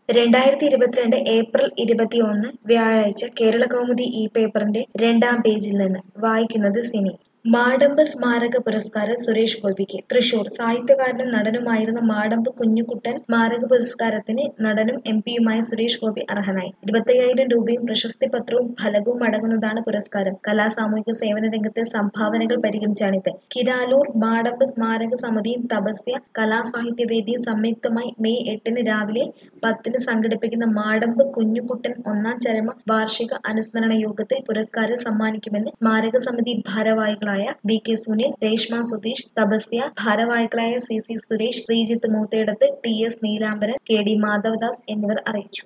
രണ്ടായിരത്തി ഇരുപത്തിരണ്ട് ഏപ്രിൽ ഇരുപത്തിയൊന്ന് വ്യാഴാഴ്ച കേരളകൗമുദി ഈ പേപ്പറിന്റെ രണ്ടാം പേജിൽ നിന്ന് വായിക്കുന്നത് സിനി മാടമ്പ് സ്മാരക പുരസ്കാരം സുരേഷ് ഗോപിക്ക് തൃശൂർ സാഹിത്യകാരനും നടനുമായിരുന്ന മാടമ്പ് കുഞ്ഞുകുട്ടൻ സ്മാരക പുരസ്കാരത്തിന് നടനും എം പിയുമായ സുരേഷ് ഗോപി അർഹനായി ഇരുപത്തയ്യായിരം രൂപയും പ്രശസ്തി പത്രവും ഫലകവും അടങ്ങുന്നതാണ് പുരസ്കാരം കലാ സാമൂഹിക സേവന രംഗത്തെ സംഭാവനകൾ പരിഗണിച്ചാണിത് കിരാലൂർ മാടമ്പ് സ്മാരക സമിതിയും തപസ്യ കലാസാഹിത്യവേദിയും സംയുക്തമായി മെയ് എട്ടിന് രാവിലെ പത്തിന് സംഘടിപ്പിക്കുന്ന മാടമ്പ് കുഞ്ഞുകുട്ടൻ ഒന്നാം ചരമ വാർഷിക അനുസ്മരണ യോഗത്തിൽ പുരസ്കാരം സമ്മാനിക്കുമെന്ന് സ്മാരക സമിതി ഭാരവാഹികളായ വി കെ സുനിൽ രേഷ്മ സുധീഷ് തപസ്യ ഭാരവാഹികളായ C C Suresh Sreejith Moothedath T S Neelambaran K D Madhavadas എന്നിവർ അറിയിച്ചു